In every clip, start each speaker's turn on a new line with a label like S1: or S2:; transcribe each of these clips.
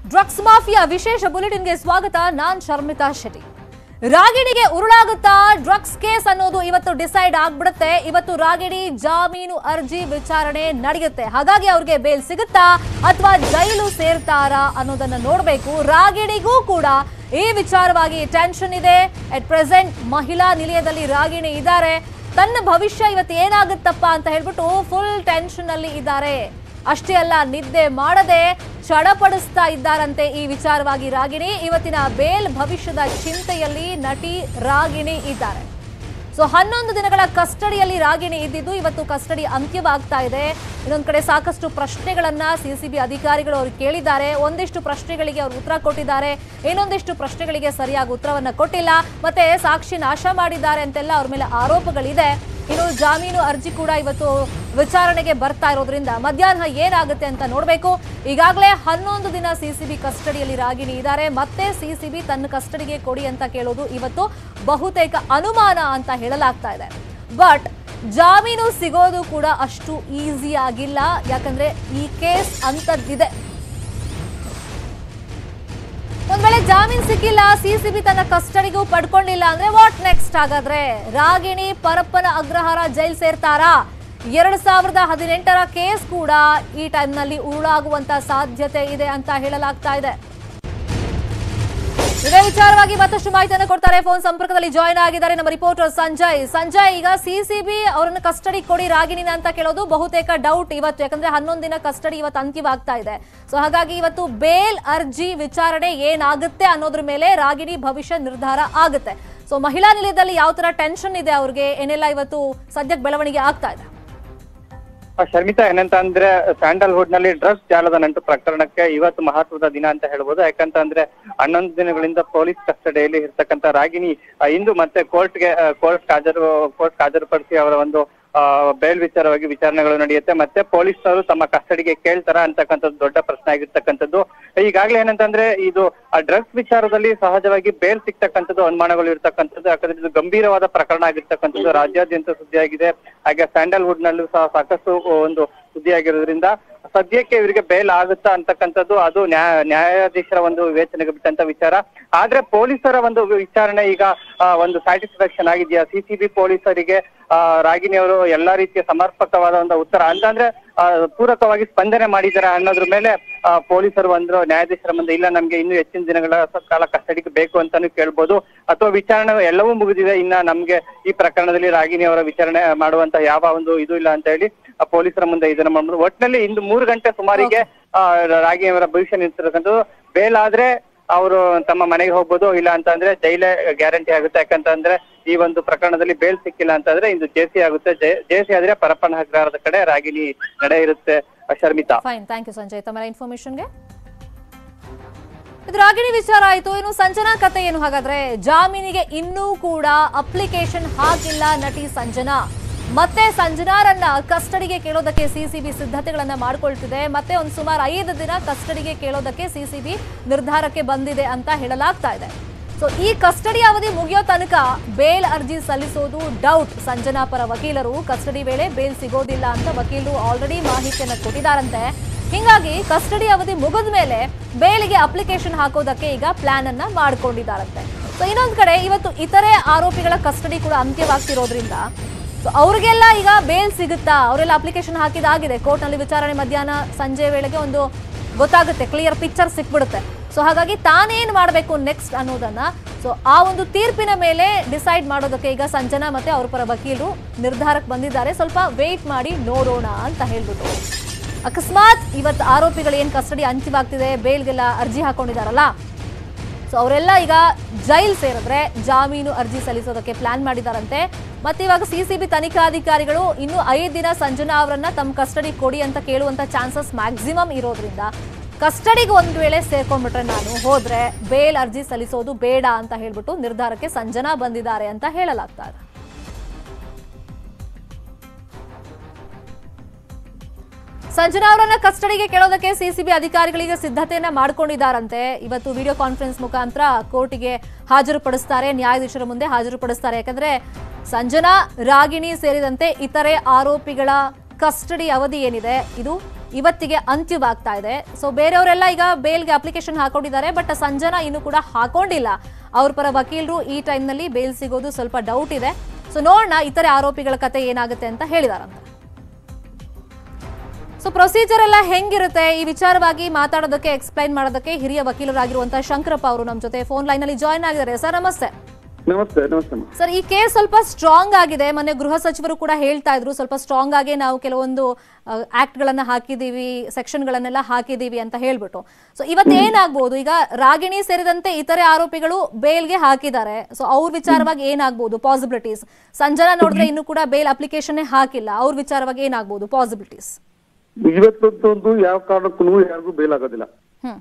S1: Drugs mafia ವಿಶೇಷ ಬುಲೆಟಿನ್ಗೆ ಸ್ವಾಗತ ನಾನ್ ಶರ್ಮಿತಾ ಶೆಟ್ಟಿ ರಾಗಿಣಿಗೆ ಉರುಳಾಗುತ್ತಾ ಡ್ರಗ್ಸ್ ಕೇಸ್ ಅನ್ನೋದು ಇವತ್ತು ಡಿಸೈಡ್ ಆಗ್ಬಿಡುತ್ತೆ ಇವತ್ತು ರಾಗಿಣಿ ಜಾಮೀನು ಅರ್ಜಿ ವಿಚಾರಣೆ ನಡೆಯುತ್ತೆ ಹಾಗಾಗಿ ಅವ್ರಿಗೆ ಬೇಲ್ ಸಿಗುತ್ತಾ ಅಥವಾ ಜೈಲು ಸೇರ್ತಾರಾ ಅನ್ನೋದನ್ನ ನೋಡಬೇಕು ರಾಗಿಣಿಗೂ ಕೂಡ ಈ ವಿಚಾರವಾಗಿ ಟೆನ್ಷನ್ ಇದೆ ಅಟ್ ಪ್ರೆಸೆಂಟ್ ಮಹಿಳಾ ನಿಲಯದಲ್ಲಿ ರಾಗಿಣಿ ಇದ್ದಾರೆ ತನ್ನ ಭವಿಷ್ಯ ಇವತ್ತು ಏನಾಗುತ್ತಪ್ಪ ಅಂತ ಹೇಳ್ಬಿಟ್ಟು ಫುಲ್ ಟೆನ್ಷನ್ ಅಲ್ಲಿ ಇದ್ದಾರೆ ಅಷ್ಟೇ ಅಲ್ಲ ನಿದ್ದೆ ಮಾಡದೆ ಚಡಪಡಿಸ್ತಾ ಇದ್ದಾರಂತೆ ಈ ವಿಚಾರವಾಗಿ ರಾಗಿಣಿ ಇವತ್ತಿನ ಬೇಲ್ ಭವಿಷ್ಯದ ಚಿಂತೆಯಲ್ಲಿ ನಟಿ ರಾಗಿಣಿ ಇದ್ದಾರೆ ಸೊ ಹನ್ನೊಂದು ದಿನಗಳ ಕಸ್ಟಡಿಯಲ್ಲಿ ರಾಗಿಣಿ ಇದ್ದಿದ್ದು ಇವತ್ತು ಕಸ್ಟಡಿ ಅಂತ್ಯವಾಗ್ತಾ ಇದೆ ಇನ್ನೊಂದು ಕಡೆ ಸಾಕಷ್ಟು ಪ್ರಶ್ನೆಗಳನ್ನ ಸಿಸಿಬಿ ಅಧಿಕಾರಿಗಳು ಅವ್ರು ಕೇಳಿದ್ದಾರೆ ಒಂದಿಷ್ಟು ಪ್ರಶ್ನೆಗಳಿಗೆ ಅವರು ಉತ್ತರ ಕೊಟ್ಟಿದ್ದಾರೆ ಇನ್ನೊಂದಿಷ್ಟು ಪ್ರಶ್ನೆಗಳಿಗೆ ಸರಿಯಾಗಿ ಉತ್ತರವನ್ನ ಕೊಟ್ಟಿಲ್ಲ ಮತ್ತೆ ಸಾಕ್ಷಿ ನಾಶ ಮಾಡಿದ್ದಾರೆ ಅಂತೆಲ್ಲ ಅವ್ರ ಮೇಲೆ ಆರೋಪಗಳಿದೆ ಇನ್ನು ಜಾಮೀನು ಅರ್ಜಿ ಕೂಡ ಇವತ್ತು ವಿಚಾರಣೆಗೆ ಬರ್ತಾ ಇರೋದ್ರಿಂದ ಮಧ್ಯಾಹ್ನ ಏನಾಗುತ್ತೆ ಅಂತ ನೋಡಬೇಕು ಈಗಾಗಲೇ ಹನ್ನೊಂದು ದಿನ ಸಿಸಿಬಿ ಕಸ್ಟಡಿಯಲ್ಲಿ ರಾಗಿಣಿ ಇದ್ದಾರೆ ಮತ್ತೆ ಸಿಸಿಬಿ ತನ್ನ ಕಸ್ಟಡಿಗೆ ಕೊಡಿ ಅಂತ ಕೇಳೋದು ಇವತ್ತು ಬಹುತೇಕ ಅನುಮಾನ ಅಂತ ಹೇಳಲಾಗ್ತಾ ಇದೆ ಬಟ್ ಜಾಮೀನು ಸಿಗೋದು ಕೂಡ ಅಷ್ಟು ಈಸಿ ಆಗಿಲ್ಲ ಯಾಕಂದ್ರೆ ಈ ಕೇಸ್ ಅಂತದ್ದಿದೆ ಒಂದ್ ವೇಳೆ ಜಾಮೀನ್ ಸಿಕ್ಕಿಲ್ಲ ಸಿಸಿಬಿ ತನ್ನ ಕಸ್ಟಡಿಗೂ ಪಡ್ಕೊಂಡಿಲ್ಲ ಅಂದ್ರೆ ವಾಟ್ ನೆಕ್ಸ್ಟ್ ಹಾಗಾದ್ರೆ ರಾಗಿಣಿ ಪರಪ್ಪನ ಅಗ್ರಹಾರ ಜೈಲ್ ಸೇರ್ತಾರಾ ಎರಡ್ ಸಾವಿರದ ಹದಿನೆಂಟರ ಕೇಸ್ ಕೂಡ ಈ ಟೈಮ್ನಲ್ಲಿ ಉರುಳಾಗುವಂತ ಸಾಧ್ಯತೆ ಇದೆ ಅಂತ ಹೇಳಲಾಗ್ತಾ ಇದೆ ಇದೇ ವಿಚಾರವಾಗಿ ಮತ್ತಷ್ಟು ಮಾಹಿತಿಯನ್ನು ಕೊಡ್ತಾರೆ ಫೋನ್ ಸಂಪರ್ಕದಲ್ಲಿ ಜಾಯ್ನ್ ಆಗಿದ್ದಾರೆ ನಮ್ಮ ರಿಪೋರ್ಟರ್ ಸಂಜಯ್ ಸಂಜಯ್ ಈಗ ಸಿಸಿಬಿ ಅವರನ್ನು ಕಸ್ಟಡಿ ಕೊಡಿ ರಾಗಿಣಿನ ಅಂತ ಕೇಳೋದು ಬಹುತೇಕ ಡೌಟ್ ಇವತ್ತು ಯಾಕಂದ್ರೆ ಹನ್ನೊಂದು ದಿನ ಕಸ್ಟಡಿ ಇವತ್ತು ಅಂತ್ಯವಾಗ್ತಾ ಇದೆ ಸೊ ಹಾಗಾಗಿ ಇವತ್ತು ಬೇಲ್ ಅರ್ಜಿ ವಿಚಾರಣೆ ಏನಾಗುತ್ತೆ ಅನ್ನೋದ್ರ ಮೇಲೆ ರಾಗಿಣಿ ಭವಿಷ್ಯ ನಿರ್ಧಾರ ಆಗುತ್ತೆ ಸೊ ಮಹಿಳಾ ನಿಲಯದಲ್ಲಿ ಯಾವ ತರ ಟೆನ್ಷನ್ ಇದೆ ಅವ್ರಿಗೆ ಏನೆಲ್ಲ ಇವತ್ತು ಸದ್ಯಕ್ಕೆ ಬೆಳವಣಿಗೆ ಆಗ್ತಾ ಇದೆ
S2: ಆ, ಶರ್ಮಿತಾ ಏನಂತ ಅಂದ್ರೆ ಸ್ಯಾಂಡಲ್ವುಡ್ ನಲ್ಲಿ ಡ್ರಗ್ಸ್ ಜಾಲದ ನಂಟು ಪ್ರಕರಣಕ್ಕೆ ಇವತ್ತು ಮಹತ್ವದ ದಿನ ಅಂತ ಹೇಳ್ಬೋದು ಯಾಕಂತ ಅಂದ್ರೆ ಹನ್ನೊಂದು ದಿನಗಳಿಂದ ಪೊಲೀಸ್ ಕಸ್ಟಡಿಯಲ್ಲಿ ಇರ್ತಕ್ಕಂತ ರಾಗಿಣಿ ಆ, ಇಂದು ಮತ್ತೆ ಕೋರ್ಟ್ಗೆ ಕೋರ್ಟ್ ಹಾಜರು ಕೋರ್ಟ್ ಹಾಜರುಪಡಿಸಿ ಅವರ ಒಂದು ಆ, ಬೇಲ್ ವಿಚಾರವಾಗಿ ವಿಚಾರಣೆಗಳು ನಡೆಯುತ್ತೆ ಮತ್ತೆ ಪೊಲೀಸರು ತಮ್ಮ ಕಸ್ಟಡಿಗೆ ಕೇಳ್ತಾರ ಅಂತಕ್ಕಂಥದ್ದು ದೊಡ್ಡ ಪ್ರಶ್ನೆ ಆಗಿರ್ತಕ್ಕಂಥದ್ದು ಈಗಾಗಲೇ ಏನಂತಂದ್ರೆ ಇದು ಆ ಡ್ರಗ್ಸ್ ವಿಚಾರದಲ್ಲಿ ಸಹಜವಾಗಿ ಬೇಲ್ ಸಿಗ್ತಕ್ಕಂಥದ್ದು ಅನುಮಾನಗಳು ಇರ್ತಕ್ಕಂಥದ್ದು ಯಾಕಂದ್ರೆ ಇದು ಗಂಭೀರವಾದ ಪ್ರಕರಣ ಆಗಿರ್ತಕ್ಕಂಥದ್ದು ರಾಜ್ಯಾದ್ಯಂತ ಸುದ್ದಿಯಾಗಿದೆ ಹಾಗೆ ಸ್ಯಾಂಡಲ್ವುಡ್ ನಲ್ಲೂ ಸಹ ಸಾಕಷ್ಟು ಒಂದು ಸುದ್ದಿಯಾಗಿರೋದ್ರಿಂದ ಸದ್ಯಕ್ಕೆ ಇವರಿಗೆ ಬೇಲ್ ಆಗುತ್ತಾ ಅಂತಕ್ಕಂಥದ್ದು ಅದು ನ್ಯಾಯ ನ್ಯಾಯಾಧೀಶರ ಒಂದು ವಿವೇಚನೆಗೆ ಬಿಟ್ಟಂತ ವಿಚಾರ ಆದ್ರೆ ಪೊಲೀಸರ ಒಂದು ವಿಚಾರಣೆ ಈಗ ಆ, ಒಂದು ಸ್ಯಾಟಿಸ್ಫ್ಯಾಕ್ಷನ್ ಆಗಿದೆಯಾ ಸಿಸಿಬಿ ಪೊಲೀಸರಿಗೆ ಆ, ರಾಗಿಣಿ ಅವರು ಎಲ್ಲಾ ರೀತಿಯ ಸಮರ್ಪಕವಾದ ಒಂದು ಉತ್ತರ ಅಂತಂದ್ರೆ ಆ, ಪೂರಕವಾಗಿ ಸ್ಪಂದನೆ ಮಾಡಿದ್ದಾರೆ ಅನ್ನೋದ್ರ ಮೇಲೆ ಆ, ಪೊಲೀಸರು ಅಂದ್ರು ನ್ಯಾಯಾಧೀಶರ ಮುಂದೆ ಇಲ್ಲ ನಮ್ಗೆ ಇನ್ನೂ ಹೆಚ್ಚಿನ ದಿನಗಳ ಕಾಲ ಕಸ್ಟಡಿಗೆ ಬೇಕು ಅಂತಾನು ಕೇಳ್ಬೋದು ಅಥವಾ ವಿಚಾರಣೆ ಎಲ್ಲವೂ ಮುಗಿದಿದೆ ಇನ್ನ ನಮ್ಗೆ ಈ ಪ್ರಕರಣದಲ್ಲಿ ರಾಗಿಣಿ ಅವರ ವಿಚಾರಣೆ ಮಾಡುವಂತ ಯಾವ ಒಂದು ಇದು ಇಲ್ಲ ಅಂತ ಹೇಳಿ ಆ ಪೊಲೀಸರ ಮುಂದೆ ಇದನ್ನ ಮಾಡ್ಬೋದು ಒಟ್ಟಿನಲ್ಲಿ ಇಂದು ಮೂರು ಗಂಟೆ ಸುಮಾರಿಗೆ ಆ, ರಾಗಿಣಿ ಅವರ ಭವಿಷ್ಯ ನಿಂತಿರ್ತಕ್ಕಂಥದ್ದು ಬೇಲ್ ಆದ್ರೆ ಅವರು ತಮ್ಮ ಮನೆಗೆ ಹೋಗ್ಬೋದು ಇಲ್ಲ ಅಂತ ಅಂದ್ರೆ ಜೈಲೇ ಗ್ಯಾರಂಟಿ ಆಗುತ್ತೆ ಯಾಕಂತಂದ್ರೆ ಈ ಒಂದು ಪ್ರಕರಣದಲ್ಲಿ ಬೇಲ್ ಸಿಕ್ಕಿಲ್ಲ ಅಂತಂದ್ರೆ ಇಂದು ಜೇಸಿ ಆಗುತ್ತೆ ಜೇಸಿ ಆದ್ರೆ ಪರಪ್ಪನ ಅಗ್ರಹಾರದ ಕಡೆ ರಾಗಿಣಿ ನಡೆ ಇರುತ್ತೆ ಆ, Sharmitha
S1: fine thank you Sanjay ತಮ್ಮ ಇನ್ಫಾರ್ಮೇಶನ್ಗೆ ಇದು ರಾಗಿಣಿ ವಿಚಾರ ಆಯ್ತು ಇನ್ನು ಸಂಜನಾ ಕತೆ ಏನು ಹಾಗಾದ್ರೆ ಜಾಮೀನಿಗೆ ಇನ್ನೂ ಕೂಡ ಅಪ್ಲಿಕೇಶನ್ ಹಾಕಿಲ್ಲ ನಟಿ ಸಂಜನಾ ಮತ್ತೆ ಸಂಜನಾರನ್ನ ಕಸ್ಟಡಿಗೆ ಕೇಳೋದಕ್ಕೆ ಸಿಸಿಬಿ ಸಿದ್ಧತೆಗಳನ್ನ ಮಾಡ್ಕೊಳ್ತಿದೆ ಮತ್ತೆ ಒಂದು ಸುಮಾರು ಐದು ದಿನ ಕಸ್ಟಡಿಗೆ ಕೇಳೋದಕ್ಕೆ ಸಿಸಿಬಿ ನಿರ್ಧಾರಕ್ಕೆ ಬಂದಿದೆ ಅಂತ ಹೇಳಲಾಗ್ತಾ ಇದೆ ಸೊ ಈ ಕಸ್ಟಡಿ ಅವಧಿ ಮುಗಿಯೋ ತನಕ ಬೇಲ್ ಅರ್ಜಿ ಸಲ್ಲಿಸೋದು ಡೌಟ್ ಸಂಜನಾ ಪರ ವಕೀಲರು ಕಸ್ಟಡಿ ವೇಳೆ ಬೇಲ್ ಸಿಗೋದಿಲ್ಲ ಅಂತ ವಕೀಲರು ಆಲ್ರೆಡಿ ಮಾಹಿತಿಯನ್ನು ಕೊಟ್ಟಿದ್ದಾರಂತೆ ಹಿಂಗಾಗಿ ಕಸ್ಟಡಿ ಅವಧಿ ಮುಗಿದ ಮೇಲೆ ಬೇಲಿಗೆ ಅಪ್ಲಿಕೇಶನ್ ಹಾಕೋದಕ್ಕೆ ಈಗ ಪ್ಲಾನ್ ಅನ್ನ ಮಾಡ್ಕೊಂಡಿದ್ದಾರಂತೆ ಸೊ ಇನ್ನೊಂದ್ ಕಡೆ ಇವತ್ತು ಇತರೆ ಆರೋಪಿಗಳ ಕಸ್ಟಡಿ ಕೂಡ ಅಂತ್ಯವಾಗ್ತಿರೋದ್ರಿಂದ ಸೊ ಅವ್ರಿಗೆಲ್ಲ ಈಗ ಬೇಲ್ ಸಿಗುತ್ತಾ ಅವರೆಲ್ಲ ಅಪ್ಲಿಕೇಶನ್ ಹಾಕಿದಾಗಿದೆ ಕೋರ್ಟ್ನಲ್ಲಿ ವಿಚಾರಣೆ ಮಧ್ಯಾಹ್ನ ಸಂಜೆ ವೇಳೆಗೆ ಒಂದು ಗೊತ್ತಾಗುತ್ತೆ ಕ್ಲಿಯರ್ ಪಿಕ್ಚರ್ ಸಿಕ್ಬಿಡುತ್ತೆ ಸೊ ಹಾಗಾಗಿ ತಾನೇನ್ ಮಾಡಬೇಕು ನೆಕ್ಸ್ಟ್ ಅನ್ನೋದನ್ನ ಸೊ ಆ ಒಂದು ತೀರ್ಪಿನ ಮೇಲೆ ಡಿಸೈಡ್ ಮಾಡೋದಕ್ಕೆ ಈಗ ಸಂಜನಾ ಮತ್ತೆ ಅವ್ರ ಪರ ವಕೀಲರು ನಿರ್ಧಾರಕ್ಕೆ ಬಂದಿದ್ದಾರೆ ಸ್ವಲ್ಪ ವೇಟ್ ಮಾಡಿ ನೋಡೋಣ ಅಂತ ಹೇಳ್ಬಿಟ್ಟು ಅಕಸ್ಮಾತ್ ಇವತ್ತು ಆರೋಪಿಗಳು ಏನ್ ಕಸ್ಟಡಿ ಅಂತ್ಯವಾಗ್ತಿದೆ ಬೇಲ್ಗೆಲ್ಲ ಅರ್ಜಿ ಹಾಕೊಂಡಿದಾರಲ್ಲ ಸೊ ಅವರೆಲ್ಲ ಈಗ ಜೈಲ್ ಸೇರಿದ್ರೆ ಜಾಮೀನು ಅರ್ಜಿ ಸಲ್ಲಿಸೋದಕ್ಕೆ ಪ್ಲಾನ್ ಮಾಡಿದಾರಂತೆ ಮತ್ತೆ ಇವಾಗ ಸಿಸಿಬಿ ತನಿಖಾಧಿಕಾರಿಗಳು ಇನ್ನು ಐದು ದಿನ ಸಂಜನಾ ಅವರನ್ನ ತಮ್ಮ ಕಸ್ಟಡಿ ಕೊಡಿ ಅಂತ ಕೇಳುವಂತ ಚಾನ್ಸಸ್ ಮ್ಯಾಕ್ಸಿಮಮ್ ಇರೋದ್ರಿಂದ ಕಸ್ಟಡಿಗೆ ಒಂದ್ ವೇಳೆ ಸೇರ್ಕೊಂಡ್ಬಿಟ್ರೆ ನಾನು ಹೋದ್ರೆ ಬೇಲ್ ಅರ್ಜಿ ಸಲ್ಲಿಸೋದು ಬೇಡ ಅಂತ ಹೇಳ್ಬಿಟ್ಟು ನಿರ್ಧಾರಕ್ಕೆ ಸಂಜನಾ ಬಂದಿದ್ದಾರೆ ಅಂತ ಹೇಳಲಾಗ್ತಾ ಇದೆ ಸಂಜನಾ ಅವರನ್ನ ಕಸ್ಟಡಿಗೆ ಕೇಳೋದಕ್ಕೆ ಸಿಸಿಬಿ ಅಧಿಕಾರಿಗಳಿಗೆ ಸಿದ್ಧತೆಯನ್ನ ಮಾಡ್ಕೊಂಡಿದ್ದಾರಂತೆ ಇವತ್ತು ವಿಡಿಯೋ ಕಾನ್ಫರೆನ್ಸ್ ಮುಖಾಂತರ ಕೋರ್ಟಿಗೆ ಹಾಜರುಪಡಿಸ್ತಾರೆ ನ್ಯಾಯಾಧೀಶರ ಮುಂದೆ ಹಾಜರುಪಡಿಸ್ತಾರೆ ಯಾಕಂದ್ರೆ ಸಂಜನಾ ರಾಗಿಣಿ ಸೇರಿದಂತೆ ಇತರೆ ಆರೋಪಿಗಳ ಕಸ್ಟಡಿ ಅವಧಿ ಏನಿದೆ ಇದು ಇವತ್ತಿಗೆ ಅಂತ್ಯವಾಗ್ತಾ ಇದೆ ಸೊ ಬೇರೆಯವರೆಲ್ಲ ಈಗ ಬೇಲ್ಗೆ ಅಪ್ಲಿಕೇಶನ್ ಹಾಕೊಂಡಿದ್ದಾರೆ ಬಟ್ ಸಂಜನಾ ಇನ್ನು ಕೂಡ ಹಾಕೊಂಡಿಲ್ಲ ಅವ್ರ ಪರ ವಕೀಲರು ಈ ಟೈಮ್ನಲ್ಲಿ ಬೇಲ್ ಸಿಗೋದು ಸ್ವಲ್ಪ ಡೌಟ್ ಇದೆ ಸೊ ನೋಡೋಣ ಇತರೆ ಆರೋಪಿಗಳ ಕತೆ ಏನಾಗುತ್ತೆ ಅಂತ ಹೇಳಿದಾರಂತೆ ಸೊ ಪ್ರೊಸೀಜರ್ ಎಲ್ಲ ಹೆಂಗಿರುತ್ತೆ ಈ ವಿಚಾರವಾಗಿ ಮಾತಾಡೋದಕ್ಕೆ ಎಕ್ಸ್ಪ್ಲೈನ್ ಮಾಡೋದಕ್ಕೆ ಹಿರಿಯ ವಕೀಲರಾಗಿರುವಂತಹ ಶಂಕರಪ್ಪ ಅವರು ನಮ್ಮ ಜೊತೆ ಫೋನ್ ಲೈನ್ ಅಲ್ಲಿ ಜಾಯ್ನ್ ಆಗಿದ್ದಾರೆ ಸರ್ ನಮಸ್ತೆ
S3: ನಮಸ್ತೆ ನಮಸ್ತೆ ಅಮ್ಮ.
S1: ಸರ್ ಈ ಕೇಸ್ ಸ್ವಲ್ಪ ಸ್ಟ್ರಾಂಗ್ ಆಗಿದೆ ಮೊನ್ನೆ ಗೃಹ ಸಚಿವರು ಕೂಡ ಹೇಳ್ತಾ ಇದ್ರು ಸ್ವಲ್ಪ ಸ್ಟ್ರಾಂಗ್ ಆಗಿ ನಾವು ಕೆಲವೊಂದು ಆಕ್ಟ್ ಗಳನ್ನ ಹಾಕಿದೀವಿ ಸೆಕ್ಷನ್ ಗಳನ್ನೆಲ್ಲ ಹಾಕಿದೀವಿ ಅಂತ ಹೇಳ್ಬಿಟ್ಟು ಸೊ ಇವತ್ತು ಏನಾಗ್ಬೋದು ಈಗ ರಾಗಿಣಿ ಸೇರಿದಂತೆ ಇತರೆ ಆರೋಪಿಗಳು ಬೇಲ್ಗೆ ಹಾಕಿದ್ದಾರೆ ಸೊ ಅವ್ರ ವಿಚಾರವಾಗಿ ಏನಾಗ್ಬೋದು ಪಾಸಿಬಿಲಿಟೀಸ್ ಸಂಜನಾ ನೋಡಿದ್ರೆ ಇನ್ನು ಕೂಡ ಬೇಲ್ ಅಪ್ಲಿಕೇಶನ್ ಹಾಕಿಲ್ಲ ಅವ್ರ ವಿಚಾರವಾಗಿ ಏನಾಗ್ಬೋದು ಪಾಸಿಬಿಲಿಟೀಸ್
S3: ಇವತ್ತೊಂದು ಯಾವ ಕಾರಣಕ್ಕೂ ಯಾರಿಗೂ ಬೇಲ್ ಆಗೋದಿಲ್ಲ
S1: ಹ್ಮ್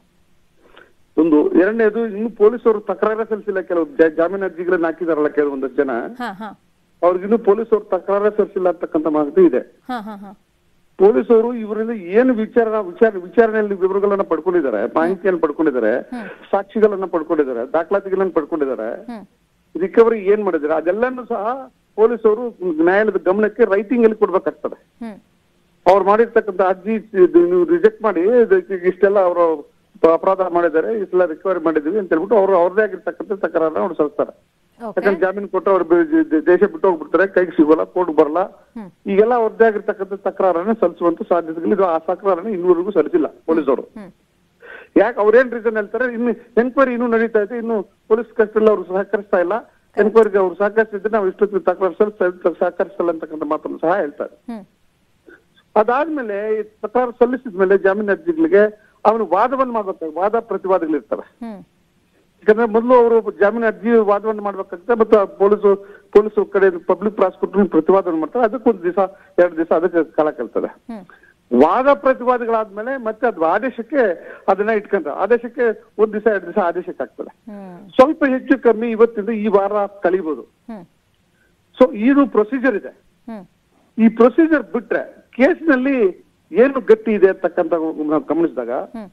S3: ಒಂದು ಎರಡನೇದು ಇನ್ನು ಪೊಲೀಸರು ತಕರಾರ ಸಲ್ಲಿಸಿಲ್ಲ ಕೆಲವು ಜಾ- ಜಾಮೀನು ಅರ್ಜಿಗಳನ್ನ ಹಾಕಿದಾರಲ್ಲ ಕೆಲವೊಂದಷ್ಟು ಜನ
S1: ಹಾ ಹಾ
S3: ಅವ್ರಿಗಿನ್ನು ಪೊಲೀಸರು ತಕರಾರ ಸಲ್ಲಿಸಿಲ್ಲ ಅಂತಕ್ಕಂಥ ಮಾಹಿತಿ ಇದೆ
S1: ಹಾ ಹಾ ಹಾ
S3: ಪೊಲೀಸರು ಇವರಿಂದ ಏನು ವಿಚಾರ ವಿಚಾರ ವಿಚಾರಣೆಯಲ್ಲಿ ವಿವರಗಳನ್ನ ಪಡ್ಕೊಂಡಿದ್ದಾರೆ ಮಾಹಿತಿಯನ್ನು ಪಡ್ಕೊಂಡಿದ್ದಾರೆ ಸಾಕ್ಷಿಗಳನ್ನ ಪಡ್ಕೊಂಡಿದ್ದಾರೆ ದಾಖಲಾತಿಗಳನ್ನ ಪಡ್ಕೊಂಡಿದ್ದಾರೆ
S1: ಹ್ಮ್
S3: ರಿಕವರಿ ಏನ್ ಮಾಡಿದ್ದಾರೆ ಅದೆಲ್ಲನೂ ಸಹ ಪೊಲೀಸರು ನ್ಯಾಯಾಲಯದ ಗಮನಕ್ಕೆ ರೈಟಿಂಗ್ ಅಲ್ಲಿ ಕೊಡ್ಬೇಕಾಗ್ತದೆ
S1: ಹ್ಮ್
S3: ಅವ್ರು ಮಾಡಿರ್ತಕ್ಕಂಥ ಅರ್ಜಿ ಇದು ನೀವು ರಿಜೆಕ್ಟ್ ಮಾಡಿ ಇದಕ್ಕೆ ಇಷ್ಟೆಲ್ಲ ಅವರು ಅಪರಾಧ ಮಾಡಿದ್ದಾರೆ ಇಷ್ಟೆಲ್ಲ ರಿಕವರಿ ಮಾಡಿದೀವಿ ಅಂತ ಹೇಳ್ಬಿಟ್ಟು ಅವರು ಅವ್ರದೇ ಆಗಿರ್ತಕ್ಕಂಥ ತಕರಾರನ್ನ ಅವ್ರು ಸಲ್ಲಿಸ್ತಾರೆ
S1: ಓಕೆ
S3: ಯಾಕಂದ್ರೆ ಜಾಮೀನು ಕೊಟ್ಟು ಅವ್ರು ಬೆ- ದೆ- ದೇಶ ಬಿಟ್ಟು ಹೋಗ್ಬಿಡ್ತಾರೆ ಕೈಗೆ ಸಿಗೋಲ್ಲ ಕೋರ್ಟ್ ಬರಲ್ಲ
S1: ಹ್ಮ್.
S3: ಈಗೆಲ್ಲ ಅವ್ರದ್ದೇ ಆಗಿರ್ತಕ್ಕಂಥ ತಕರಾರನ್ನ ಸಲ್ಲಿಸುವಂತ ಸಾಧ್ಯತೆಗಳು ಇದು ಆ ತಕರಾರನ್ನ ಇನ್ನೂವರೆಗೂ ಸಲ್ಲಿಸಿಲ್ಲ ಪೊಲೀಸರು
S1: ಹ್ಮ್
S3: ಯಾಕೆ ಅವ್ರೇನ್ ರೀಸನ್ ಹೇಳ್ತಾರೆ ಇನ್ನು ಎನ್ಕ್ವೈರಿ ಇನ್ನೂ ನಡೀತಾ ಇದೆ ಇನ್ನು ಪೊಲೀಸ್ ಕಸ್ಟಡಿಯಲ್ಲಿ ಅವರು ಸಹಕರಿಸ್ತಾ ಇಲ್ಲ ಎನ್ಕ್ವೈರಿಗೆ ಅವ್ರು ಸಹಕರಿಸಿದ್ರೆ ನಾವು ಇಷ್ಟೊತ್ತಿಗೆ ತಕರಾರು ಸಲ್ಲಿಸ ಸಹಕರಿಸಲ್ಲ ಅಂತಕ್ಕಂಥ ಮಾತನ್ನು ಸಹ ಹೇಳ್ತಾರೆ
S1: ಹ್ಮ್
S3: ಅದಾದ್ಮೇಲೆ ಈ ತಕರಾರು ಸಲ್ಲಿಸಿದ್ಮೇಲೆ ಜಾಮೀನು ಅರ್ಜಿಗಳಿಗೆ ಅವನು ವಾದವನ್ನು ಮಾಡ್ಬೇಕು ವಾದ ಪ್ರತಿವಾದಗಳಿರ್ತವೆ
S1: ಹ್ಮ್
S3: ಯಾಕಂದ್ರೆ ಮೊದಲು ಅವರು ಜಾಮೀನು ಅರ್ಜಿ ವಾದವನ್ನು ಮಾಡ್ಬೇಕಾಗ್ತದೆ ಮತ್ತು ಪೊಲೀಸು ಪೊಲೀಸು ಕಡೆ ಪಬ್ಲಿಕ್ ಪ್ರಾಸಿಕ್ಯೂಟರ್ ಪ್ರತಿವಾದನೆ ಮಾಡ್ತಾರೆ ಅದಕ್ಕೆ ಒಂದು ದಿವಸ ಎರಡು ದಿವಸ ಅದಕ್ಕೆ ಕಾಲ ಕೇಳ್ತದೆ
S1: ಹ್ಮ್
S3: ವಾದ ಪ್ರತಿವಾದಗಳಾದ್ಮೇಲೆ ಮತ್ತೆ ಅದು ಆದೇಶಕ್ಕೆ ಅದನ್ನ ಇಟ್ಕೊಂಡ್ರೆ ಆದೇಶಕ್ಕೆ ಒಂದ್ ದಿವಸ ಎರಡು ದಿವಸ ಆದೇಶಕ್ಕೆ ಆಗ್ತದೆ
S1: ಹ್ಮ್
S3: ಸ್ವಲ್ಪ ಹೆಚ್ಚು ಕಮ್ಮಿ ಇವತ್ತಿಂದ ಈ ವಾರ ಕಳಿಬಹುದು
S1: ಹ್ಮ್
S3: ಸೊ ಇದು ಪ್ರೊಸೀಜರ್ ಇದೆ
S1: ಹ್ಮ್
S3: ಈ ಪ್ರೊಸೀಜರ್ ಬಿಟ್ರೆ ಕೇಸ್ನಲ್ಲಿ ಏನು ಗಟ್ಟಿ ಇದೆ ಅಂತಕ್ಕಂಥ ನಾವು ಗಮನಿಸಿದಾಗ
S1: ಹ್ಮ್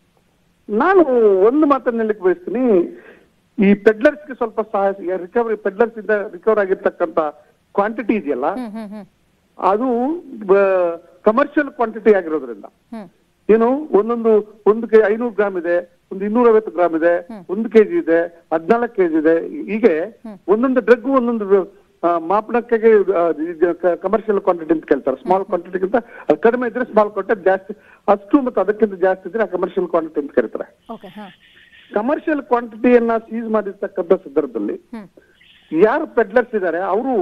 S3: ನಾನು ಒಂದು ಮಾತನ್ನ ಹೇಳಲಿಕ್ಕೆ ಬಯಸ್ತೀನಿ ಈ ಪೆಡ್ಲರ್ಸ್ಗೆ ಸ್ವಲ್ಪ ಸಹಾಯ ರಿಕವರಿ ಪೆಡ್ಲರ್ಸ್ ಇಂದ ರಿಕವರ್ ಆಗಿರ್ತಕ್ಕಂಥ ಕ್ವಾಂಟಿಟಿ ಇದೆಯಲ್ಲ
S1: ಹ್ಮ್ ಹ್ಮ್ ಹ್ಮ್
S3: ಅದು ಕಮರ್ಷಿಯಲ್ ಕ್ವಾಂಟಿಟಿ ಆಗಿರೋದ್ರಿಂದ
S1: ಹ್ಮ್
S3: ಏನು ಒಂದೊಂದು ಒಂದು ಕೆ ಐನೂರು ಗ್ರಾಮ್ ಇದೆ ಒಂದು ಇನ್ನೂರ ಐವತ್ತು ಗ್ರಾಮ್ ಇದೆ ಒಂದು ಕೆಜಿ ಇದೆ ಹದಿನಾಲ್ಕು ಕೆಜಿ ಇದೆ ಹೀಗೆ ಒಂದೊಂದು ಡ್ರಗ್ ಒಂದೊಂದು ಆ, ಮಾಪನಕ್ಕೆ ಕಮರ್ಷಿಯಲ್ ಕ್ವಾಂಟಿಟಿ ಅಂತ ಕೇಳ್ತಾರೆ ಸ್ಮಾಲ್ ಕ್ವಾಂಟಿಟಿಗಿಂತ ಅದು ಕಡಿಮೆ ಇದ್ರೆ ಸ್ಮಾಲ್ ಕ್ವಾಂಟಿಟಿ ಜಾಸ್ತಿ ಅಷ್ಟು ಮತ್ತು ಅದಕ್ಕಿಂತ ಜಾಸ್ತಿ ಇದ್ರೆ ಕಮರ್ಷಿಯಲ್ ಕ್ವಾಂಟಿಟಿ ಅಂತ ಕರೀತಾರೆ
S1: ಓಕೆ ಹಾ
S3: ಕಮರ್ಷಿಯಲ್ ಕ್ವಾಂಟಿಟಿಯನ್ನ ಸೀಸ್ ಮಾಡಿರ್ತಕ್ಕಂಥ ಸಂದರ್ಭದಲ್ಲಿ
S1: ಹ್ಮ್
S3: ಯಾರು ಪೆಡ್ಲರ್ಸ್ ಇದ್ದಾರೆ ಅವರು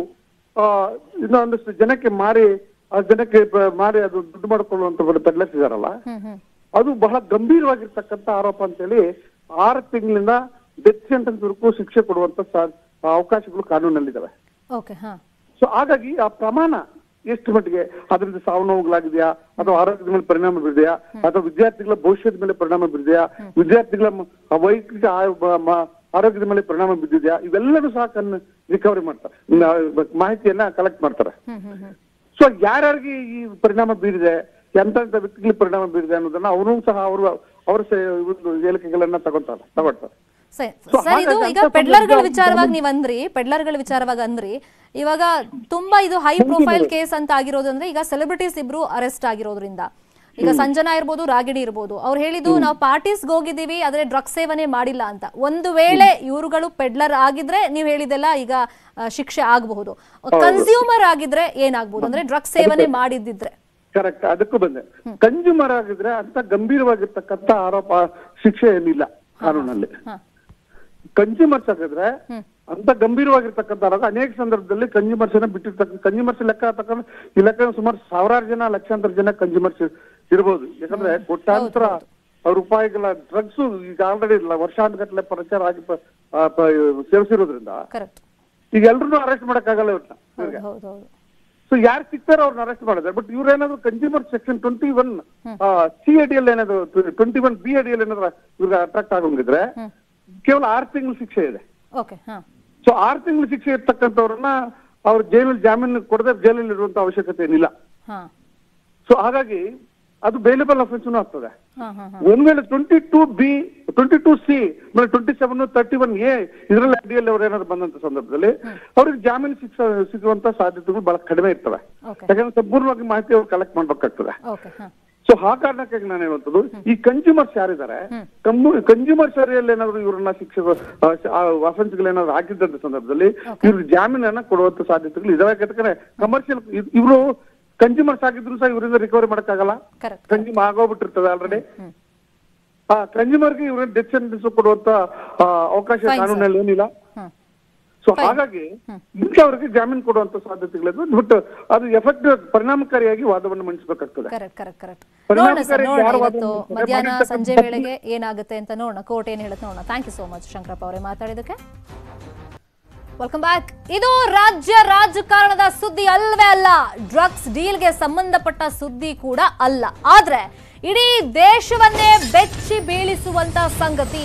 S3: ಇನ್ನೊಂದಷ್ಟು ಜನಕ್ಕೆ ಮಾರಿ ಆ ಜನಕ್ಕೆ ಬ- ಮಾರಿ ಅದು ದುಡ್ಡು ಮಾಡಿಕೊಳ್ಳುವಂತ ಪೆಡ್ಲರ್ಸ್ ಇದಾರಲ್ಲ
S1: ಹ್ಮ್ ಹ್ಮ್
S3: ಅದು ಬಹಳ ಗಂಭೀರವಾಗಿರ್ತಕ್ಕಂಥ ಆರೋಪ ಅಂತೇಳಿ ಆರು ತಿಂಗಳಿಂದ ಡೆತ್ ಸೆಂಟೆನ್ಸ್ ವರೆಗೂ ಶಿಕ್ಷೆ ಕೊಡುವಂತ ಸಾ- ಅವಕಾಶಗಳು ಕಾನೂನಲ್ಲಿದ್ದಾವೆ
S1: ಓಕೆ ಹಾ
S3: ಸೊ ಹಾಗಾಗಿ ಆ ಪ್ರಮಾಣ ಎಷ್ಟು ಮಟ್ಟಿಗೆ ಅದರಿಂದ ಸಾವು ನೋವುಗಳಾಗಿದೆಯಾ ಅಥವಾ ಆರೋಗ್ಯದ ಮೇಲೆ ಪರಿಣಾಮ ಬೀರಿದೆಯಾ ಅಥವಾ ವಿದ್ಯಾರ್ಥಿಗಳ ಭವಿಷ್ಯದ ಮೇಲೆ ಪರಿಣಾಮ ಬೀರಿದೆಯಾ ವಿದ್ಯಾರ್ಥಿಗಳ ಮ- ಆ ವೈಯಕ್ತಿಕ ಆ- ಮ- ಮ- ಆರೋಗ್ಯದ ಮೇಲೆ ಪರಿಣಾಮ ಬಿದ್ದಿದೆಯಾ ಇವೆಲ್ಲವೂ ಸಹ ಕನ್ ರಿಕವರಿ ಮಾಡ್ತಾರೆ ನ- ಮಾಹಿತಿಯನ್ನ ಕಲೆಕ್ಟ್ ಮಾಡ್ತಾರೆ
S1: ಹ್ಮ್ ಹ್ಮ್ ಹ್ಮ್
S3: ಸೊ ಯಾರ್ಯಾರಿಗೆ ಈ ಪರಿಣಾಮ ಬೀರಿದೆ ಎಂತೆಂತ ವ್ಯಕ್ತಿಗಳಿಗೆ ಪರಿಣಾಮ ಬೀರಿದೆ ಅನ್ನೋದನ್ನ ಅವರು ಸಹ ಅವರು ಅವರ ಸ- ಒಂದು ಹೇಳಿಕೆಗಳನ್ನ ತಗೊಳ್ತಾರೆ ತಗೊಳ್ತಾರೆ
S1: ಸರಿ
S3: So,
S1: ಸರ್ ಇದು
S3: ಹಾಗಾಗಿ
S1: ಈಗ
S3: ಅಂತ
S1: ಪೆಡ್ಲರ್ಗಳ
S3: ಸಂದರ್ಭ-
S1: ವಿಚಾರವಾಗಿ ನೀವ್ ಅಂದ್ರಿ ಪೆಡ್ಲರ್ಗಳ ವಿಚಾರವಾಗಿ ಅಂದ್ರಿ ಇವಾಗ ತುಂಬಾ ಇದು ಹೈ ಪ್ರೊಫೈಲ್ ಕೇಸ್ ಅಂತ ಆಗಿರೋದು ಅಂದ್ರೆ ಈಗ ಸೆಲೆಬ್ರಿಟೀಸ್ ಇಬ್ರು ಅರೆಸ್ಟ್ ಆಗಿರೋದ್ರಿಂದ ಈಗ ಸಂಜನಾ ಇರ್ಬೋದು ರಾಗಿಣಿ ಇರ್ಬೋದು ಅವ್ರು ಹೇಳಿದ್ದು ನಾವು ಪಾರ್ಟೀಸ್ಗೆ ಹೋಗಿದ್ದೀವಿ ಆದ್ರೆ ಡ್ರಗ್ ಸೇವನೆ ಮಾಡಿಲ್ಲ ಅಂತ ಒಂದು ವೇಳೆ ಇವರುಗಳು ಪೆಡ್ಲರ್ ಆಗಿದ್ರೆ ನೀವ್ ಹೇಳಿದೆಲ್ಲ ಈಗ ಆ, ಶಿಕ್ಷೆ ಆಗಬಹುದು ಕನ್ಸ್ಯೂಮರ್ ಆಗಿದ್ರೆ ಏನಾಗ್ಬೋದು ಅಂದ್ರೆ ಡ್ರಗ್ ಸೇವನೆ ಮಾಡಿದ್ದಿದ್ರೆ
S3: ಕರೆಕ್ಟ್ ಅದಕ್ಕೂ ಬಂದೆ ಕನ್ಸ್ಯೂಮರ್ ಆಗಿದ್ರೆ ಅಂತ ಗಂಭೀರವಾಗಿರ್ತಕ್ಕಂಥ ಆರೋಪ ಶಿಕ್ಷೆ ಏನಿಲ್ಲ ಕಾನೂನಲ್ಲಿ
S1: ಹಾ
S3: ಕನ್ಸ್ಯೂಮರ್ಸ್ ಆಗಿದ್ರೆ
S1: ಹ್ಮ್.
S3: ಅಂತ ಗಂಭೀರವಾಗಿರ್ತಕ್ಕಂಥ ಆರೋಪ ಅನೇಕ ಸಂದರ್ಭದಲ್ಲಿ ಕನ್ಸ್ಯೂಮರ್ಸ್ ಅನ್ನ ಬಿಟ್ಟಿರ್ತಕ್ಕ ಕನ್ಸ್ಯೂಮರ್ಸ್ ಲೆಕ್ಕ ತಗೊಂಡು ಈ ಲೆಕ್ಕ ಸುಮಾರು ಸಾವಿರಾರು ಜನ ಲಕ್ಷಾಂತರ ಜನ ಕನ್ಸ್ಯೂಮರ್ಸ್ ಇರ್ಬೋದು ಯಾಕಂದ್ರೆ ಕೋಟ್ಯಾಂತರ ರೂಪಾಯಿಗಳ ಡ್ರಗ್ಸ್ ಈಗ ಆಲ್ರೆಡಿ ವರ್ಷಾಂತಗಟ್ಟಲೆ ಪ್ರಚಾರ ಆಗಿ ಪ- ಆ, ಪ- ಸೇವಿಸಿರೋದ್ರಿಂದ
S1: ಕರೆಕ್ಟ್
S3: ಈಗ ಎಲ್ರನ್ನೂ ಅರೆಸ್ಟ್ ಮಾಡಕ್ಕಾಗಲ್ಲ ಇವ್ರನ್ನ
S1: ಹೌದು ಹೌದು ಹೌದು
S3: ಸೊ ಯಾರು ಸಿಗ್ತಾರೋ ಅವ್ರನ್ನ ಅರೆಸ್ಟ್ ಮಾಡಿದ್ರೆ ಬಟ್ ಇವ್ರೇನಾದ್ರು consumer section twenty one C ಅಡಿಯಲ್ಲಿ ಏನಾದ್ರು ಟ್ವೆಂಟಿ ಒನ್ ಬಿ ಅಡಿಯಲ್ಲಿ ಏನಾದ್ರು ಇವ್ರಿಗೆ ಅಟ್ರಾಕ್ಟ್ ಆಗೋಂಗಿದ್ರೆ
S1: ಹ್ಮ್
S3: ಕೇವಲ ಆರು ತಿಂಗಳು ಶಿಕ್ಷೆ ಇದೆ
S1: ಓಕೆ ಹಾ
S3: ಸೊ ಆರು ತಿಂಗಳು ಶಿಕ್ಷೆ ಇರ್ತಕ್ಕಂಥವ್ರನ್ನ ಅವ್ರ ಜೈಲಲ್ಲಿ ಜಾಮೀನು ಕೊಡದೆ ಜೈಲಲ್ಲಿ ಇರುವಂತ ಅವಶ್ಯಕತೆ ಏನಿಲ್ಲ
S1: ಹಾ
S3: ಸೊ ಹಾಗಾಗಿ ಅದು ಬೇಲೇಬಲ್ ಅಫೆನ್ಸ್ ಆಗ್ತದೆ
S1: ಹಾ ಹಾ ಹಾ
S3: ಒಂದ್ ವೇಳೆ twenty two B twenty two C ಆಮೇಲೆ twenty seven thirty one A ಇದರಲ್ಲಿ ಅಡಿಯಲ್ಲಿ ಅವ್ರು ಏನಾದ್ರು ಬಂದಂತ ಸಂದರ್ಭದಲ್ಲಿ ಅವ್ರಿಗೆ ಜಾಮೀನು ಶಿಕ್ಷ ಸಿಗುವಂತ ಸಾಧ್ಯತೆಗಳು ಬಹಳ ಕಡಿಮೆ ಇರ್ತವೆ
S1: ಓಕೆ
S3: ಯಾಕಂದ್ರೆ ಸಂಪೂರ್ಣವಾಗಿ ಮಾಹಿತಿ ಅವ್ರು ಕಲೆಕ್ಟ್ ಮಾಡ್ಬೇಕಾಗ್ತದೆ
S1: ಓಕೆ ಹಾ
S3: ಸೊ ಆ ಕಾರಣಕ್ಕಾಗಿ ನಾನು ಹೇಳುವಂಥದ್ದು ಈ ಕನ್ಸ್ಯೂಮರ್ಸ್ ಯಾರಿದ್ದಾರೆ ಕನ್ಸ್ಯೂಮರ್ಸ್ ಏರಿಯಲ್ಲಿ ಏನಾದ್ರು ಇವ್ರನ್ನ ಶಿಕ್ಷಕ ಅಫೆನ್ಸ್ಗಳು ಏನಾದ್ರು ಹಾಕಿದ್ದಂತ ಸಂದರ್ಭದಲ್ಲಿ ಇವ್ರಿಗೆ ಜಾಮೀನನ್ನ ಕೊಡುವಂತ ಸಾಧ್ಯತೆಗಳು ಇದಾವೆ ಯಾಕಂದ್ರೆ ಕಮರ್ಷಿಯಲ್ ಇವರು ಕನ್ಸ್ಯೂಮರ್ಸ್ ಆಗಿದ್ರು ಸಹ ಇವರಿಂದ ರಿಕವರಿ ಮಾಡಕ್ಕಾಗಲ್ಲ
S1: ಕರೆಕ್ಟ್
S3: ಕನ್ಸ್ಯೂಮ್ ಆಗೋಗ್ಬಿಟ್ಟಿರ್ತದೆ ಆಲ್ರೆಡಿ ಆ ಕನ್ಸ್ಯೂಮರ್ಗೆ ಇವ್ರ ಡೆತ್ ಸೆಂಟೆನ್ಸ್ ಕೊಡುವಂತ ಆ, ಅವಕಾಶ
S1: Fine, sir.
S3: ಕಾನೂನಲ್ಲಿ ಏನಿಲ್ಲ
S1: ಹ್ಮ್
S3: ಸೊ ಹಾಗಾಗಿ ಇಂಥವ್ರಿಗೆ ಜಾಮೀನು ಕೊಡುವಂತ ಸಾಧ್ಯತೆಗಳಿದೆ ಬಟ್ ಅದು ಎಫೆಕ್ಟ್ ಪರಿಣಾಮಕಾರಿಯಾಗಿ ವಾದವನ್ನು ಮಂಡಿಸಬೇಕಾಗ್ತದೆ
S1: ಕರೆಕ್ಟ್ ಕರೆಕ್ಟ್ ಕರೆಕ್ಟ್ ನೋಡೋಣ ಸರ್
S3: ಪರಿಣಾಮಕಾರಿ
S1: ನೋಡೋಣ
S3: ಯಾರು ವಾದ
S1: ಇವತ್ತು
S3: ಮಾಡ್ತಾರೆ?
S1: ಮಧ್ಯಾಹ್ನ
S3: ಮಾಡಿರ್ತಕ್ಕಂಥ
S1: ಸಂಜೆ ವೇಳೆಗೆ ಏನಾಗುತ್ತೆ ಅಂತ ನೋಡೋಣ ಕೋರ್ಟ್ ಏನ್ ಹೇಳುತ್ತೆ ನೋಡೋಣ thank you so much Shankarappa ಅವರೇ ಮಾತಾಡಿದಕ್ಕೆ ವೆಲ್ಕಮ್ ಬ್ಯಾಕ್ ಇದು ರಾಜ್ಯ ರಾಜಕಾರಣದ ಸುದ್ದಿ ಅಲ್ವೇ ಅಲ್ಲ ಡ್ರಗ್ಸ್ ಡೀಲ್ಗೆ ಸಂಬಂಧಪಟ್ಟ ಸುದ್ದಿ ಕೂಡ ಅಲ್ಲ ಆದ್ರೆ ಇಡೀ ದೇಶವನ್ನೇ ಬೆಚ್ಚಿ ಬೀಳಿಸುವಂತ ಸಂಗತಿ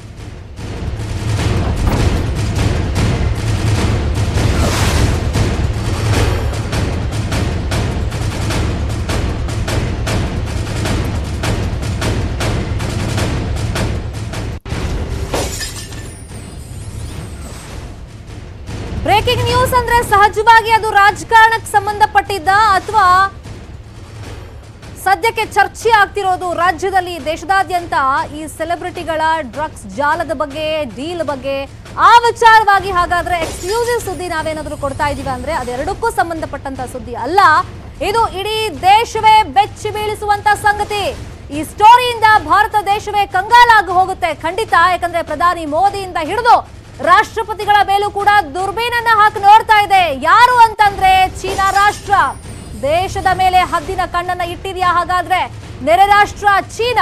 S1: ಬ್ರೇಕಿಂಗ್ ನ್ಯೂಸ್ ಅಂದ್ರೆ ಸಹಜವಾಗಿ ಅದು ರಾಜಕಾರಣಕ್ಕೆ ಸಂಬಂಧಪಟ್ಟಿದ್ದ ಅಥವಾ ಸದ್ಯಕ್ಕೆ ಚರ್ಚೆ ಆಗ್ತಿರೋದು ರಾಜ್ಯದಲ್ಲಿ ದೇಶದಾದ್ಯಂತ ಈ ಸೆಲೆಬ್ರಿಟಿಗಳ ಡ್ರಗ್ಸ್ ಜಾಲದ ಬಗ್ಗೆ ಡೀಲ್ ಬಗ್ಗೆ ಆ ವಿಚಾರವಾಗಿ ಹಾಗಾದ್ರೆ ಎಕ್ಸ್ಕ್ಲೂಸಿವ್ ಸುದ್ದಿ ನಾವೇನಾದ್ರೂ ಕೊಡ್ತಾ ಇದೀವಿ ಅಂದ್ರೆ ಅದೆರಡಕ್ಕೂ ಸಂಬಂಧಪಟ್ಟಂತ ಸುದ್ದಿ ಅಲ್ಲ ಇದು ಇಡೀ ದೇಶವೇ ಬೆಚ್ಚಿ ಬೀಳಿಸುವಂತ ಸಂಗತಿ ಈ ಸ್ಟೋರಿಯಿಂದ ಭಾರತ ದೇಶವೇ ಕಂಗಾಲಾಗಿ ಹೋಗುತ್ತೆ ಖಂಡಿತ ಯಾಕಂದ್ರೆ ಪ್ರಧಾನಿ ಮೋದಿಯಿಂದ ಹಿಡಿದು ರಾಷ್ಟ್ರಪತಿಗಳ ಮೇಲೂ ಕೂಡ ದುರ್ಬೀನನ್ನ ಹಾಕಿ ನೋಡ್ತಾ ಇದೆ ಯಾರು ಅಂತಂದ್ರೆ ಚೀನಾ ರಾಷ್ಟ್ರ ದೇಶದ ಮೇಲೆ ಹದ್ದಿನ ಕಣ್ಣನ್ನ ಇಟ್ಟಿದ್ಯಾ ಹಾಗಾದ್ರೆ ನೆರೆ ರಾಷ್ಟ್ರ ಚೀನಾ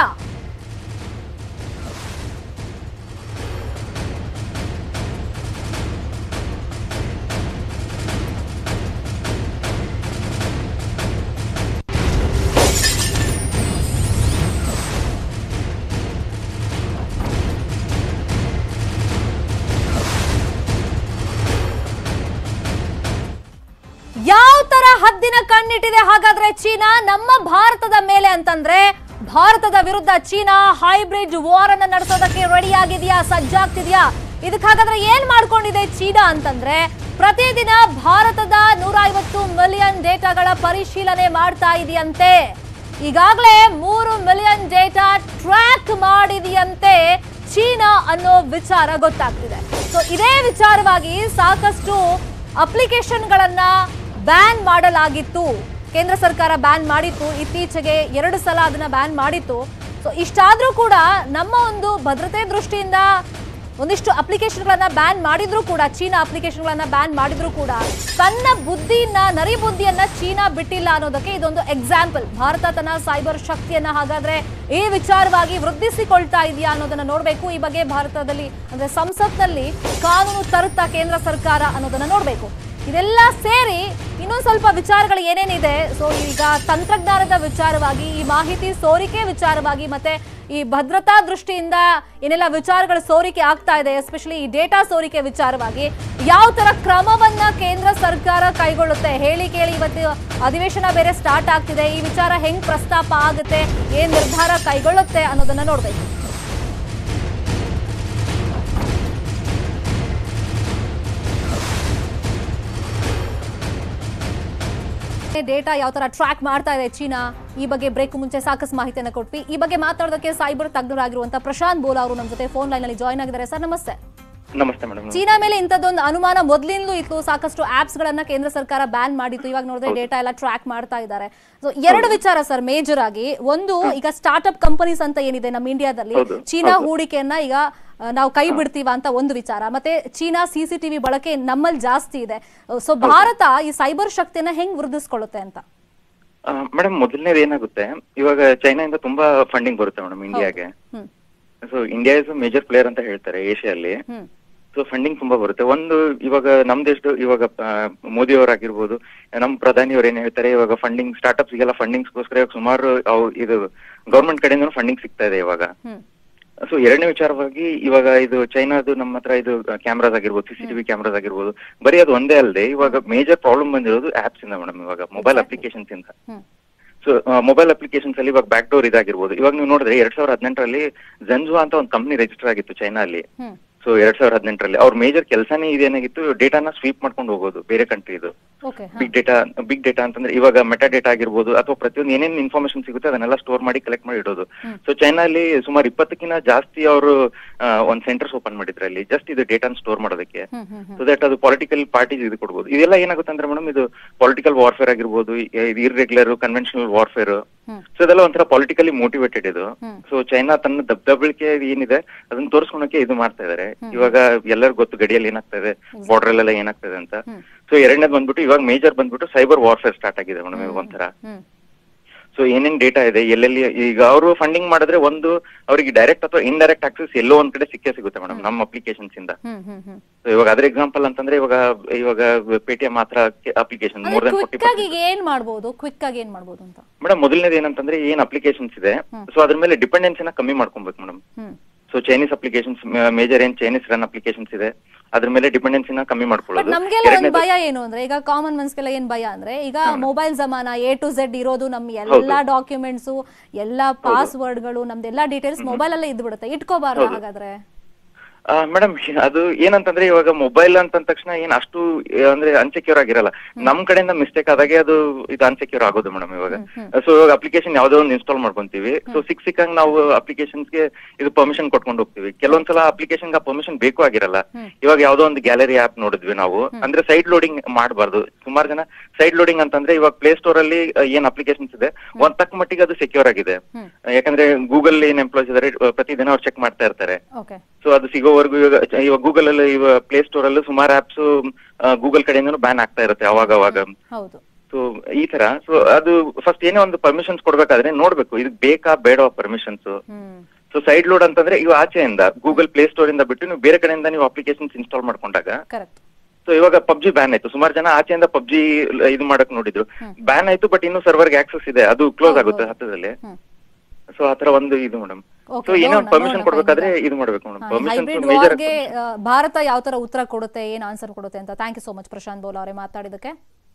S1: ಯಾವ ತರ ಹದ್ದಿನ ಕಣ್ಣಿಟ್ಟಿದೆ ಹಾಗಾದ್ರೆ ಚೀನಾ ನಮ್ಮ ಭಾರತದ ಮೇಲೆ ಅಂತಂದ್ರೆ ಭಾರತದ ವಿರುದ್ಧ ಚೀನಾ ಹೈಬ್ರಿಡ್ ವಾರ್ ಅನ್ನ ನಡೆಸೋದಕ್ಕೆ ರೆಡಿ ಆಗಿದೆಯಾ ಸಜ್ಜಾಗ್ತಿದ್ಯಾ ಇದಕ್ಕೆ ಹಾಗಾದ್ರೆ ಏನ್ ಮಾಡ್ಕೊಂಡಿದೆ ಚೀನಾ ಅಂತಂದ್ರೆ ಪ್ರತಿದಿನ ಭಾರತದ ನೂರ ಐವತ್ತು ಮಿಲಿಯನ್ ಡೇಟಾಗಳ ಪರಿಶೀಲನೆ ಮಾಡ್ತಾ ಇದೆಯಂತೆ ಈಗಾಗಲೇ ಮೂರು ಮಿಲಿಯನ್ ಡೇಟಾ ಟ್ರ್ಯಾಕ್ ಮಾಡಿದೆಯಂತೆ ಚೀನಾ ಅನ್ನೋ ವಿಚಾರ ಗೊತ್ತಾಗ್ತಿದೆ ಸೊ ಇದೇ ವಿಚಾರವಾಗಿ ಸಾಕಷ್ಟು ಅಪ್ಲಿಕೇಶನ್ಗಳನ್ನ ಬ್ಯಾನ್ ಮಾಡಲಾಗಿತ್ತು ಕೇಂದ್ರ ಸರ್ಕಾರ ಬ್ಯಾನ್ ಮಾಡಿತ್ತು ಇತ್ತೀಚೆಗೆ ಎರಡು ಸಲ ಅದನ್ನ ಬ್ಯಾನ್ ಮಾಡಿತ್ತು ಸೊ ಇಷ್ಟಾದ್ರೂ ಕೂಡ ನಮ್ಮ ಒಂದು ಭದ್ರತೆ ದೃಷ್ಟಿಯಿಂದ ಒಂದಿಷ್ಟು ಅಪ್ಲಿಕೇಶನ್ಗಳನ್ನ ಬ್ಯಾನ್ ಮಾಡಿದ್ರು ಕೂಡ ಚೀನಾ ಅಪ್ಲಿಕೇಶನ್ಗಳನ್ನ ಬ್ಯಾನ್ ಮಾಡಿದ್ರು ಕೂಡ ತನ್ನ ಬುದ್ಧಿಯನ್ನ ನರಿ ಬುದ್ಧಿಯನ್ನ ಚೀನಾ ಬಿಟ್ಟಿಲ್ಲ ಅನ್ನೋದಕ್ಕೆ ಇದೊಂದು ಎಕ್ಸಾಂಪಲ್ ಭಾರತ ತನ್ನ ಸೈಬರ್ ಶಕ್ತಿಯನ್ನ ಹಾಗಾದ್ರೆ ಈ ವಿಚಾರವಾಗಿ ವೃದ್ಧಿಸಿಕೊಳ್ತಾ ಇದೆಯಾ ಅನ್ನೋದನ್ನ ನೋಡ್ಬೇಕು ಈ ಬಗ್ಗೆ ಭಾರತದಲ್ಲಿ ಅಂದ್ರೆ ಸಂಸತ್ನಲ್ಲಿ ಕಾನೂನು ತರುತ್ತಾ ಕೇಂದ್ರ ಸರ್ಕಾರ ಅನ್ನೋದನ್ನ ನೋಡ್ಬೇಕು ಇದೆಲ್ಲ ಸೇರಿ ಇನ್ನೊಂದು ಸ್ವಲ್ಪ ವಿಚಾರಗಳು ಏನೇನಿದೆ ಸೊ ಈಗ ತಂತ್ರಜ್ಞಾನದ ವಿಚಾರವಾಗಿ ಈ ಮಾಹಿತಿ ಸೋರಿಕೆ ವಿಚಾರವಾಗಿ ಮತ್ತೆ ಈ ಭದ್ರತಾ ದೃಷ್ಟಿಯಿಂದ ಏನೆಲ್ಲ ವಿಚಾರಗಳು ಸೋರಿಕೆ ಆಗ್ತಾ ಇದೆ ಎಸ್ಪೆಷಲಿ ಈ ಡೇಟಾ ಸೋರಿಕೆ ವಿಚಾರವಾಗಿ ಯಾವ ತರ ಕ್ರಮವನ್ನ ಕೇಂದ್ರ ಸರ್ಕಾರ ಕೈಗೊಳ್ಳುತ್ತೆ ಹೇಳಿ ಕೇಳಿ ಇವತ್ತು ಅಧಿವೇಶನ ಬೇರೆ ಸ್ಟಾರ್ಟ್ ಆಗ್ತಿದೆ ಈ ವಿಚಾರ ಹೆಂಗ್ ಪ್ರಸ್ತಾಪ ಆಗುತ್ತೆ ಏನ್ ನಿರ್ಧಾರ ಕೈಗೊಳ್ಳುತ್ತೆ ಅನ್ನೋದನ್ನ ನೋಡ್ಬೇಕು ಡೇಟಾ ಯಾವ ತರ ಟ್ರ್ಯಾಕ್ ಮಾಡ್ತಾ ಇದೆ ಚೀನಾ ಈ ಬಗ್ಗೆ ಬ್ರೇಕ್ ಮುಂಚೆ ಸಾಕಷ್ಟು ಮಾಹಿತಿಯನ್ನು ಕೊಟ್ವಿ ಈ ಬಗ್ಗೆ ಮಾತಾಡೋದಕ್ಕೆ ಸೈಬರ್ ತಜ್ಞರಾಗಿರುವಂತ ಪ್ರಶಾಂತ್ ಬೋಲಾ ಅವರು ನಮ್ಮ ಜೊತೆ ಫೋನ್ ಲೈನ್ ಅಲ್ಲಿ ಜಾಯ್ನ್ ಆಗಿದ್ದಾರೆ ಸರ್ ನಮಸ್ತೆ
S2: ನಮಸ್ತೆ ಮೇಡಮ್
S1: ಚೀನಾ ಮೇಲೆ ಇಂಥದ್ದೊಂದು ಅನುಮಾನ ಮೊದಲಿಂದಲೂ ಇತ್ತು ಸಾಕಷ್ಟು ಆಪ್ಸ್ ಗಳನ್ನ ಕೇಂದ್ರ ಸರ್ಕಾರ ಬ್ಯಾನ್ ಮಾಡಿತ್ತು ಇವಾಗ ನೋಡಿದ್ರೆ ಡೇಟಾ ಎಲ್ಲ ಟ್ರ್ಯಾಕ್ ಮಾಡ್ತಾ ಇದ್ದಾರೆ ಸೊ ಎರಡು ವಿಚಾರ ಸರ್ ಮೇಜರ್ ಆಗಿ ಒಂದು ಈಗ ಸ್ಟಾರ್ಟ್ಅಪ್ ಕಂಪನೀಸ್ ಅಂತ ಏನಿದೆ ನಮ್ಮ ಇಂಡಿಯಾದಲ್ಲಿ
S2: ಹೌದು,
S1: ಚೀನಾ ಹೂಡಿಕೆಯನ್ನ ಈಗ ಆ, ನಾವು ಕೈ ಬಿಡ್ತೀವ ಅಂತ ಒಂದು ವಿಚಾರ ಮತ್ತೆ ಚೀನಾ ಸಿಸಿಟಿವಿ ಬಳಕೆ ನಮ್ಮಲ್ಲಿ ಜಾಸ್ತಿ ಇದೆ ಸೊ ಭಾರತ ಈ ಸೈಬರ್ ಶಕ್ತಿಯನ್ನ ಹೆಂಗ್ ವೃದ್ಧಿಸ್ಕೊಳ್ಳುತ್ತೆ ಅಂತ
S2: ಮೇಡಮ್ ಮೊದಲನೇದು ಏನಾಗುತ್ತೆ ಇವಾಗ ಚೈನಾದಿಂದ ತುಂಬಾ ಫಂಡಿಂಗ್ ಬರುತ್ತೆ ಮೇಡಮ್ ಇಂಡಿಯಾಗೆ
S1: hmm
S2: so India is major player ಅಂತ ಹೇಳ್ತಾರೆ ಏಷ್ಯಾದಲ್ಲಿ
S1: ಹ್ಮ್
S2: ಸೊ ಫಂಡಿಂಗ್ ತುಂಬಾ ಬರುತ್ತೆ ಒಂದು ಇವಾಗ ನಮ್ ದೇಶದ ಇವಾಗ ಆ, ಮೋದಿ ಅವರಾಗಿರ್ಬೋದು ನಮ್ ಪ್ರಧಾನಿ ಅವ್ರು ಏನ್ ಹೇಳ್ತಾರೆ ಇವಾಗ ಫಂಡಿಂಗ್ ಸ್ಟಾರ್ಟ್ಅಪ್ಸ್ ಗೆಲ್ಲ ಫಂಡಿಂಗ್ಸ್ಗೋಸ್ಕರ ಇವಾಗ ಸುಮಾರು ಅವು ಇದು ಗೌರ್ಮೆಂಟ್ ಕಡೆಯಿಂದ ಫಂಡಿಂಗ್ ಸಿಗ್ತಾ ಇದೆ ಇವಾಗ
S1: ಹ್ಮ್
S2: ಸೊ ಎರಡನೇ ವಿಚಾರವಾಗಿ ಇವಾಗ ಇದು ಚೈನಾದು ನಮ್ಮ ಹತ್ರ ಇದು ಕ್ಯಾಮ್ರಾಸ್ ಆಗಿರ್ಬೋದು ಸಿಸಿಟಿವಿ ಕ್ಯಾಮ್ರಾಸ್ ಆಗಿರ್ಬೋದು ಬರೀ ಅದು ಒಂದೇ ಅಲ್ಲದೆ ಇವಾಗ ಮೇಜರ್ ಪ್ರಾಬ್ಲಮ್ ಬಂದಿರೋದು ಆಪ್ಸ್ ಇಂದ ಮೇಡಮ್ ಇವಾಗ ಮೊಬೈಲ್ ಅಪ್ಲಿಕೇಶನ್ಸ್ ಇಂದ
S1: ಹ್ಮ್
S2: ಸೊ ಮೊಬೈಲ್ ಅಪ್ಲಿಕೇಶನ್ಸ್ ಅಲ್ಲಿ ಇವಾಗ ಬ್ಯಾಕ್ ಡೋರ್ ಇದಾಗಿರ್ಬೋದು ಇವಾಗ ನೀವು ನೋಡಿದ್ರೆ ಎರಡ್ ಸಾವಿರದ ಹದಿನೆಂಟರಲ್ಲಿ ಜೆನ್ಜುವಾ ಅಂತ ಒಂದು ಕಂಪ್ನಿ ರಿಜಿಸ್ಟರ್ ಆಗಿತ್ತು ಚೈನಾ ಅಲ್ಲಿ
S1: ಹ್ಮ್
S2: ಸೊ
S4: ಸೊ ಎರಡ್ ಸಾವಿರದ ಹದಿನೆಂಟರಲ್ಲಿ ಅವ್ರ ಮೇಜರ್ ಕೆಲಸನೇ ಇದೇನಾಗಿತ್ತು ಡೇಟಾನ ಸ್ವೀಪ್ ಮಾಡ್ಕೊಂಡು ಹೋಗೋದು ಬೇರೆ ಕಂಟ್ರಿದು
S1: okay
S4: big data big data ಅಂತಂದ್ರೆ ಇವಾಗ ಮೆಟಾ ಡೇಟಾ ಆಗಿರ್ಬೋದು ಅಥವಾ ಪ್ರತಿಯೊಂದು ಏನೇನ್ ಇನ್ಫಾರ್ಮೇಶನ್ ಸಿಗುತ್ತೆ ಅದನ್ನೆಲ್ಲ ಸ್ಟೋರ್ ಮಾಡಿ ಕಲೆಕ್ಟ್ ಮಾಡಿ ಇಡೋದು ಸೊ ಚೈನಾಲಿ ಸುಮಾರು ಇಪ್ಪತ್ತಕ್ಕಿಂತ ಜಾಸ್ತಿ ಅವರು ಒಂದ್ ಸೆಂಟರ್ಸ್ ಓಪನ್ ಮಾಡಿದ್ರು ಅಲ್ಲಿ ಜಸ್ಟ್ ಇದು ಡೇಟಾನ ಸ್ಟೋರ್ ಮಾಡೋದಕ್ಕೆ
S1: hmm hmm hmm
S4: so that ಅದು ಪೊಲಿಟಿಕಲ್ ಪಾರ್ಟೀಸ್ ಇದು ಕೊಡ್ಬೋದು ಇದೆಲ್ಲ ಏನಾಗುತ್ತೆ ಅಂದ್ರೆ ಮೇಡಮ್ ಇದು ಪೊಲಿಟಿಕಲ್ ವಾರ್ಫೇರ್ ಆಗಿರ್ಬೋದು ಇದು irregular conventional warfare
S1: hmm.
S4: So ಇದೆಲ್ಲ ಒಂಥರ ಪೊಲಿಟಿಕಲಿ ಮೋಟಿವೇಟೆಡ್ ಇದು
S1: ಹ್ಮ್.
S4: ಸೊ ಚೈನಾ ತನ್ನ ದಬ್ಬಳಿಕೆ ಏನಿದೆ ಅದನ್ನ ತೋರಿಸ್ಕೊಳಕ್ಕೆ ಇದು ಮಾಡ್ತಾ ಇದಾರೆ ಇವಾಗ ಎಲ್ಲರಿಗೂ ಗೊತ್ತು ಗಡಿಯಲ್ಲಿ ಏನಾಗ್ತಾ ಇದೆ ಬಾರ್ಡರ್ ಅಲ್ಲೆಲ್ಲ ಏನಾಗ್ತಾ ಇದೆ ಅಂತ
S1: ಹ್ಮ್.
S4: ಸೊ ಎರಡನೇದು ಬಂದ್ಬಿಟ್ಟು ಇವಾಗ ಮೇಜರ್ ಬಂದ್ಬಿಟ್ಟು ಸೈಬರ್ ವಾರ್ಫೇರ್ ಸ್ಟಾರ್ಟ್ ಆಗಿದೆ ಮೇಡಮ್ ಇವಾಗ ಒಂಥರ
S1: ಹ್ಮ್
S4: ಸೊ ಏನೇನ್ ಡೇಟಾ ಇದೆ ಎಲ್ಲೆಲ್ಲಿ ಈಗ ಅವರು ಫಂಡಿಂಗ್ ಮಾಡಿದ್ರೆ ಒಂದು ಅವರಿಗೆ ಡೈರೆಕ್ಟ್ ಅಥವಾ ಇಂಡೈರೆಕ್ಟ್ ಆಕ್ಸೆಸ್ ಎಲ್ಲೋ ಒಂದ್ ಕಡೆ ಸಿಕ್ಕೇ ಸಿಗುತ್ತೆ ಮೇಡಮ್ ನಮ್ಮ ಅಪ್ಲಿಕೇಶನ್ಸ್ ಇಂದ
S1: ಹ್ಮ್ ಹ್ಮ್ ಹ್ಮ್
S4: So ಇವಾಗ ಅದ್ರ ಎಕ್ಸಾಂಪಲ್ ಅಂತಂದ್ರೆ ಇವಾಗ ಇವಾಗ ಪೇಟಿಎಂ ಮಾತ್ರ ಅಪ್ಲಿಕೇಶನ್ ಮೋರ್
S1: ಅಂದ್ರೆ
S4: ದನ್ ಫೋರ್ಟಿ
S1: ಕ್ವಿಕ್ ಆಗಿ ಈಗ ಏನ್ ಮಾಡ್ಬೋದು ಕ್ವಿಕ್ ಆಗಿ ಏನ್ ಮಾಡ್ಬೋದು ಅಂತ
S4: ಮೇಡಮ್ ಮೊದಲನೇದು ಏನಂತಂದ್ರೆ ಏನ್ ಅಪ್ಲಿಕೇಶನ್ಸ್ ಇದೆ ಸೊ ಅದ್ರ ಮೇಲೆ ಡಿಪೆಂಡೆನ್ಸಿನ ಕಮ್ಮಿ ಮಾಡ್ಕೊಬೇಕು madam
S1: hmm
S4: so Chinese applications major ಏನ್ ಚೈನೀಸ್ ರನ್ ಅಪ್ಲಿಕೇಶನ್ಸ್ ಇದೆ ಅದ್ರ ಮೇಲೆ ಡಿಪೆಂಡೆನ್ಸಿನ ಕಮ್ಮಿ
S1: ಬಟ್
S4: ಮಾಡ್ಕೊಳ್ಳೋದು
S1: ನಮ್ಗೆಲ್ಲ ಒಂದ್
S4: ಎರಡ್ನೇದು-
S1: ಭಯ ಏನು ಅಂದ್ರೆ ಈಗ ಕಾಮನ್ ಮನ್ಸ್ಗೆಲ್ಲ ಏನ್ ಭಯ ಅಂದ್ರೆ ಈಗ ಮೊಬೈಲ್ ಜಮಾನ ಎ ಟು ಝೆಡ್ ಇರೋದು ನಮ್ ಎಲ್ಲಾ ಡಾಕ್ಯುಮೆಂಟ್ಸ್ ಎಲ್ಲಾ ಪಾಸ್ವರ್ಡ್ಗಳು ನಮ್ದೆಲ್ಲಾ ಡೀಟೇಲ್ಸ್ ಮೊಬೈಲ್ ಅಲ್ಲೇ ಇದ್ದು ಬಿಡುತ್ತೆ ಇಟ್ಕೋಬಾರ್ದು ಹಾಗಾದ್ರೆ
S4: ಮೇಡಮ್ ಅದು ಏನಂತಂದ್ರೆ ಇವಾಗ ಮೊಬೈಲ್ ಅಂತಂದ ತಕ್ಷಣ ಏನ್ ಅಷ್ಟು ಆ, ಅಂದ್ರೆ ಅನ್ಸೆಕ್ಯೂರ್ ಆಗಿರಲ್ಲ ನಮ್ ಕಡೆಯಿಂದ ಮಿಸ್ಟೇಕ್ ಆದಾಗೆ ಅದು ಇದು ಅನ್ಸೆಕ್ಯೂರ್ ಆಗೋದು ಮೇಡಮ್ ಇವಾಗ ಸೊ ಇವಾಗ ಅಪ್ಲಿಕೇಶನ್ ಯಾವ್ದೋ ಒಂದು ಇನ್ಸ್ಟಾಲ್ ಮಾಡ್ಕೊಂತೀವಿ ಸೊ ಸಿಕ್ ಸಿಕ್ಕಂಗ್ ನಾವು applications ಗೆ ಇದು ಪರ್ಮಿಷನ್ ಕೊಟ್ಕೊಂಡು ಹೋಗ್ತೀವಿ ಕೆಲವೊಂದ್ಸಲ ಅಪ್ಲಿಕೇಶನ್ ಪರ್ಮಿಷನ್ ಬೇಕು ಆಗಿರಲ್ಲ ಇವಾಗ ಯಾವ್ದೋ ಒಂದು ಗ್ಯಾಲರಿ ಆಪ್ ನೋಡಿದ್ವಿ ನಾವು ಅಂದ್ರೆ ಸೈಡ್ ಲೋಡಿಂಗ್ ಮಾಡಬಾರ್ದು ಸುಮಾರು ಜನ ಸೈಡ್ ಲೋಡಿಂಗ್ ಅಂತಂದ್ರೆ ಇವಾಗ ಪ್ಲೇ ಸ್ಟೋರ್ ಅಲ್ಲಿ ಆ, ಏನ್ ಅಪ್ಲಿಕೇಶನ್ಸ್ ಇದೆ ಒಂದ್ ತಕ್ಕ ಮಟ್ಟಿಗೆ ಅದು ಸೆಕ್ಯೂರ್ ಆಗಿದೆ ಆ, ಯಾಕಂದ್ರೆ ಗೂಗಲ್ ಏನ್ ಎಂಪ್ಲಾಯ್ಸ್ ಇದಾರೆ ಆ, ಪ್ರತಿದಿನ ಅವ್ರು ಚೆಕ್ ಮಾಡ್ತಾ ಇರ್ತಾರೆ
S1: ಓಕೆ
S4: ಸೊ ಅದು ಸಿಗೋವರೆಗೂ ಇವಾಗ ಇವಾಗ ಗೂಗಲ್ ಅಲ್ಲಿ ಇವಾಗ ಪ್ಲೇ ಸ್ಟೋರ್ ಅಲ್ಲೂ ಸುಮಾರು ಆಪ್ಸ್ ಗೂಗಲ್ ಕಡೆಯಿಂದನೂ ಬ್ಯಾನ್ ಆಗ್ತಾ ಇರುತ್ತೆ ಅವಾಗ ಅವಾಗ
S1: ಹೌದು
S4: ಸೊ ಈ ತರ ಸೊ ಅದು ಫಸ್ಟ್ ಏನೇ ಒಂದು ಪರ್ಮಿಷನ್ಸ್ ಕೊಡ್ಬೇಕಾದ್ರೆ ನೋಡ್ಬೇಕು ಇದು ಬೇಕಾ ಬೇಡ permissions
S1: hmm
S4: so side load ಅಂತಂದ್ರೆ ಇವು ಆಚೆಯಿಂದ ಗೂಗಲ್ ಪ್ಲೇ ಸ್ಟೋರ್ ಇಂದ ಬಿಟ್ಟು ನೀವು ಬೇರೆ ಕಡೆಯಿಂದ ನೀವು ಅಪ್ಲಿಕೇಶನ್ಸ್ ಇನ್ಸ್ಟಾಲ್ ಮಾಡ್ಕೊಂಡಾಗ
S1: ಕರೆಕ್ಟ್
S4: ಸೊ ಇವಾಗ ಪಬ್ಜಿ ಬ್ಯಾನ್ ಆಯ್ತು ಸುಮಾರು ಜನ ಆಚೆಯಿಂದ ಪಬ್ಜಿ ಇದು ಮಾಡಕ್ ನೋಡಿದ್ರು ಬ್ಯಾನ್ ಆಯ್ತು ಬಟ್ ಇನ್ನು ಸರ್ವರ್ಗೆ ಆಕ್ಸೆಸ್ ಇದೆ ಅದು ಕ್ಲೋಸ್ ಆಗುತ್ತೆ ಹತ್ತದಲ್ಲಿ
S1: ಹ್ಮ್
S4: ಸೊ ಆತರ ಒಂದು ಇದು ಮೇಡಮ್
S1: Okay,
S4: ಸೊ ಏನೋ
S1: ನೋಡೋಣ,
S4: ಪರ್ಮಿಷನ್
S1: ನೋಡೋಣ
S4: ಕೊಡ್ಬೇಕಾದ್ರೆ ಇದು ಮಾಡ್ಬೇಕು ಮೇಡಮ್ ಪರ್ಮಿಷನ್
S1: ಹೈಬ್ರಿಡ್
S4: ಮೇಜರ್
S1: ವಾರ್ಗೆ ಭಾರತ ಯಾವ ತರ ಉತ್ತರ ಕೊಡುತ್ತೆ ಏನ್ ಆನ್ಸರ್ ಕೊಡುತ್ತೆ ಅಂತ thank you so much Prashant Bol ಅವರೇ ಮಾತಾಡಿದಕ್ಕೆ